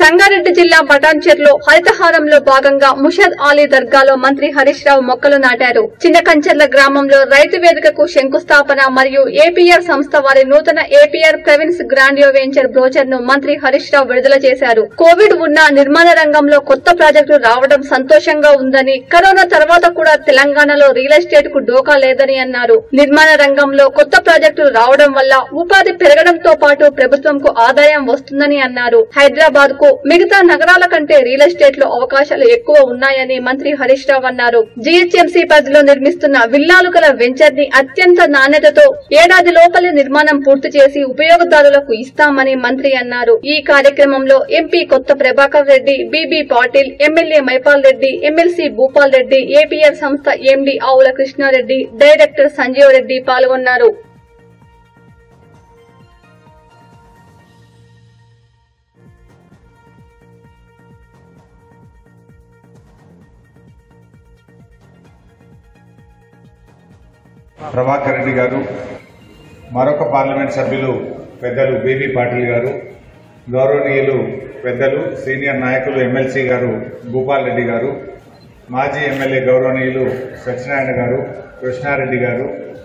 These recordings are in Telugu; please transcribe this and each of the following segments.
సంగారెడ్డి జిల్లా బటాన్చెర్లో హరితహారంలో భాగంగా ముషద్ ఆలీ దర్గాలో మంత్రి హరీష్ రావు మొక్కలు నాటారు చిన్నకంచెర్ల గ్రామంలో రైతు వేదికకు శంకుస్థాపన మరియు ఏపీఆర్ సంస్థ వారి నూతన APR province Grandio venture brochure ను మంత్రి హరీష్ రావు విడుదల చేశారు కోవిడ్ ఉన్న నిర్మాణ రంగంలో కొత్త ప్రాజెక్టులు రావడం సంతోషంగా ఉందని కరోనా తర్వాత కూడా తెలంగాణలో రియల్ ఎస్టేట్ కు డోకా లేదని అన్నారు నిర్మాణ రంగంలో కొత్త ప్రాజెక్టులు రావడం వల్ల ఉపాధి పెరగడంతో పాటు ప్రభుత్వంకు ఆదాయం వస్తుందని అన్నారు హైదరాబాద్ కు మిగతా నగరాల కంటే రియల్ ఎస్టేట్ లో అవకాశాలు ఎక్కువ ఉన్నాయని మంత్రి హరీష్ రావు అన్నారు జీహెచ్ఎంసీ పరిధిలో నిర్మిస్తున్న విల్లాలు గల వెంచర్ ని అత్యంత నాణ్యతతో ఏడాది లోపలే నిర్మాణం పూర్తి చేసి ఉపయోగదారులకు ఇస్తామని మంత్రి అన్నారు ఈ కార్యక్రమంలో MP Kotha Prabhakar Reddy BB Patil MLA Mypal Reddy MLC Bhupal Reddy APR సంస్థ ఎండీ ఆవుల కృష్ణారెడ్డి డైరెక్టర్ సంజీవ్ రెడ్డి పాల్గొన్నారు ప్రభాకర్ రెడ్డి గారు మరొక పార్లమెంట్ సభ్యులు పెద్దలు బీబీ పాటిల్ గారు గౌరవనీయులు పెద్దలు సీనియర్ నాయకులు ఎమ్మెల్సీ గారు భూపాల్ రెడ్డి గారు మాజీ ఎమ్మెల్యే గౌరవనీయులు సత్యనారాయణ గారు కృష్ణారెడ్డి గారు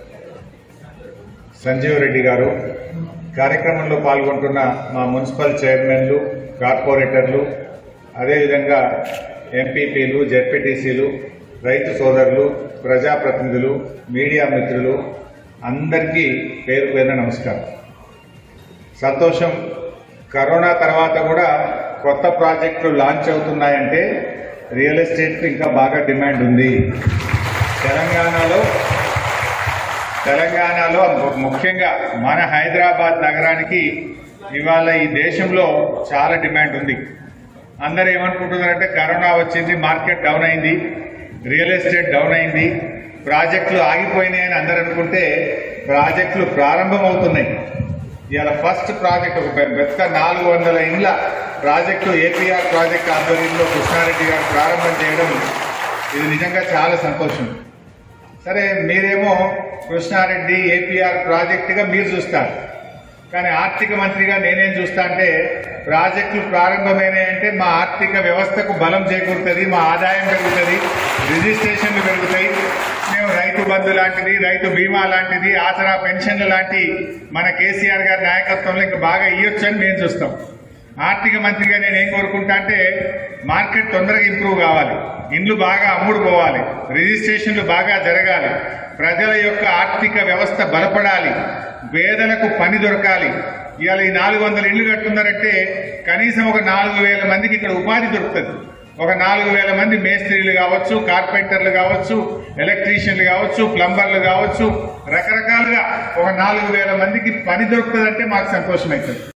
సంజీవ్ రెడ్డి గారు కార్యక్రమంలో పాల్గొంటున్న మా మున్సిపల్ చైర్మన్లు కార్పొరేటర్లు అదేవిధంగా ఎంపీపీలు జెడ్పీటీసీలు రైతు సోదరులు ప్రజాప్రతినిధులు మీడియా మిత్రులు అందరికీ పేరు పేరున నమస్కారం సంతోషం కరోనా తర్వాత కూడా కొత్త ప్రాజెక్టులు లాంచ్ అవుతున్నాయంటే రియల్ ఎస్టేట్కి ఇంకా బాగా డిమాండ్ ఉంది తెలంగాణలో తెలంగాణలో ముఖ్యంగా మన హైదరాబాద్ నగరానికి ఇవాళ ఈ దేశంలో చాలా డిమాండ్ ఉంది అందరూ ఏమనుకుంటున్నారంటే కరోనా వచ్చింది మార్కెట్ డౌన్ అయింది రియల్ ఎస్టేట్ డౌన్ అయింది ప్రాజెక్టులు ఆగిపోయినాయని అందరూ అనుకుంటే ప్రాజెక్టులు ప్రారంభమవుతున్నాయి ఇవాళ ఫస్ట్ ప్రాజెక్ట్ ఒక పెద్ద పెద్ద నాలుగు వందల ఇండ్ల ప్రాజెక్టు ఏపీఆర్ ప్రాజెక్ట్ ఆధ్వర్యంలో కృష్ణారెడ్డి గారు ప్రారంభం చేయడం ఇది నిజంగా చాలా సంతోషం సరే మీరేమో కృష్ణారెడ్డి ఏపీఆర్ ప్రాజెక్టుగా మీరు చూస్తారు కానీ ఆర్థిక మంత్రిగా నేనేం చూస్తా అంటే ప్రాజెక్టులు ప్రారంభమైనాయంటే మా ఆర్థిక వ్యవస్థకు బలం చేకూరుతుంది మా ఆదాయం పెరుగుతుంది రిజిస్ట్రేషన్లు పెరుగుతాయి మేము రైతు బంధు లాంటిది రైతు బీమా లాంటిది ఆసరా పెన్షన్లు లాంటి మన కేసీఆర్ గారి నాయకత్వంలో ఇంకా బాగా ఇయ్యొచ్చని మేము చూస్తాం ఆర్థిక మంత్రిగా నేను ఏం కోరుకుంటా అంటే మార్కెట్ తొందరగా ఇంప్రూవ్ కావాలి ఇండ్లు బాగా అమ్ముడు పోవాలి రిజిస్ట్రేషన్లు బాగా జరగాలి ప్రజల యొక్క ఆర్థిక వ్యవస్థ బలపడాలి పేదలకు పని దొరకాలి ఇవాళ ఈ నాలుగు వందల ఇళ్లు కట్టున్నారంటే కనీసం ఒక నాలుగు వేల మందికి ఇక్కడ ఉపాధి దొరుకుతుంది ఒక నాలుగు వేల మంది మేస్త్రీలు కావచ్చు కార్పెంటర్లు కావచ్చు ఎలక్ట్రీషియన్లు కావచ్చు ప్లంబర్లు కావచ్చు రకరకాలుగా ఒక నాలుగు వేల మందికి పని దొరుకుతుందంటే మాకు సంతోషం అవుతుంది